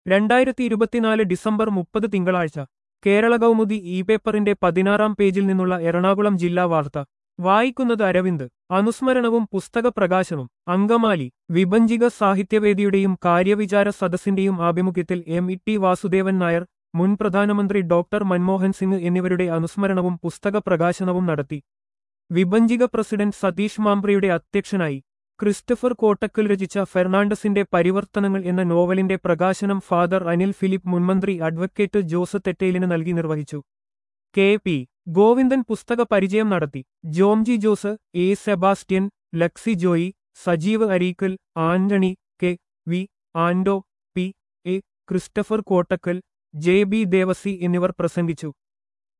രണ്ടായിരത്തി ഇരുപത്തിനാല് ഡിസംബർ മുപ്പത് തിങ്കളാഴ്ച കേരള കൗമുദി ഇ പേപ്പറിന്റെ പതിനാറാം പേജിൽ നിന്നുള്ള എറണാകുളം ജില്ലാ വാർത്ത വായിക്കുന്നത് അരവിന്ദ് അനുസ്മരണവും പുസ്തക പ്രകാശനവും അങ്കമാലി വിഭജിക സാഹിത്യവേദിയുടെയും കാര്യവിചാര സദസ്സിന്റെയും ആഭിമുഖ്യത്തിൽ M E T Vasudevan Nair മുൻ പ്രധാനമന്ത്രി ഡോക്ടർ മൻമോഹൻ സിംഗ് എന്നിവരുടെ അനുസ്മരണവും പുസ്തക പ്രകാശനവും നടത്തി വിഭജിക പ്രസിഡന്റ് സതീഷ് മാംബ്രയുടെ അധ്യക്ഷനായി ക്രിസ്റ്റഫർ കോട്ടക്കൽ രചിച്ച ഫെർണാണ്ടസിന്റെ പരിവർത്തനങ്ങൾ എന്ന നോവലിന്റെ പ്രകാശനം ഫാദർ അനിൽ ഫിലിപ്പ് മുൻമന്ത്രി അഡ്വക്കേറ്റ് ജോസ് തെറ്റയിലിന് നൽകി നിർവഹിച്ചു കെ പി ഗോവിന്ദൻ പുസ്തക പരിചയം നടത്തി Jomji Jose A Sebastian Lexy Joy Sajeev Areekal Antony K V Ando P A Christopher Kottakkal J B Devasi എന്നിവർ പ്രസംഗിച്ചു